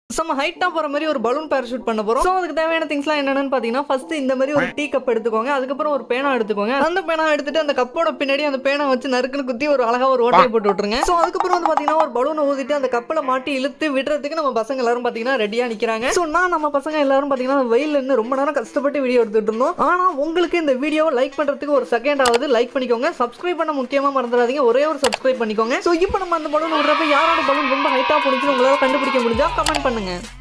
நம்ம ஹைட்டா போற மாதிரி ஒரு பலூன் பேராஷூட் பண்ண போறோம் ஸோ அதுக்கு தேவையான திங்ஸ்லாம் என்னென்னு பார்த்தீங்கன்னா ஃபர்ஸ்ட் இந்த மாதிரி ஒரு டீ கப் எடுத்துக்கோங்க அதுக்கப்புறம் ஒரு பேனா எடுத்துக்கோங்க அந்த பேனா எடுத்துட்டு அந்த கப்போட பின்னாடி அந்த பேனா வச்சு நறுக்குன்னு குத்தி ஒரு அழகா ஒரு ஓட்டையை போட்டு விட்டுருங்க ஸோ அதுக்கப்புறம் வந்து பார்த்தீங்கன்னா ஒரு பலூனை ஊதிட்டு அந்த கப்பலை மாட்டி இழுத்து விடுறதுக்கு நம்ம பசங்க எல்லாரும் பார்த்தீங்கன்னா ரெடியா நிக்கிறாங்க ஸோ நான் நம்ம பசங்க எல்லாரும் பார்த்தீங்கன்னா வெயில் நின்று ரொம்ப நேரம் கஷ்டப்பட்டு வீடியோ எடுத்துட்டு இருந்தோம் ஆனா உங்களுக்கு இந்த வீடியோவை லைக் பண்றதுக்கு ஒரு செகண்ட் ஆகுது லைக் பண்ணிக்கோங்க சப்ஸ்கிரைப் பண்ண முக்கியமா மறந்துடாதீங்க ஒரே ஒரு சப்ஸ்கிரைப் பண்ணிக்கோங்க ஸோ இப்போ நம்ம அந்த பலூன் விடுறப்ப யாரோட பலூன் ரொம்ப ஹைட்டா போனுச்சுன்னு உங்களால கண்டுபிடிக்க முடிஞ்சா கமெண்ட் பண்ணுங்க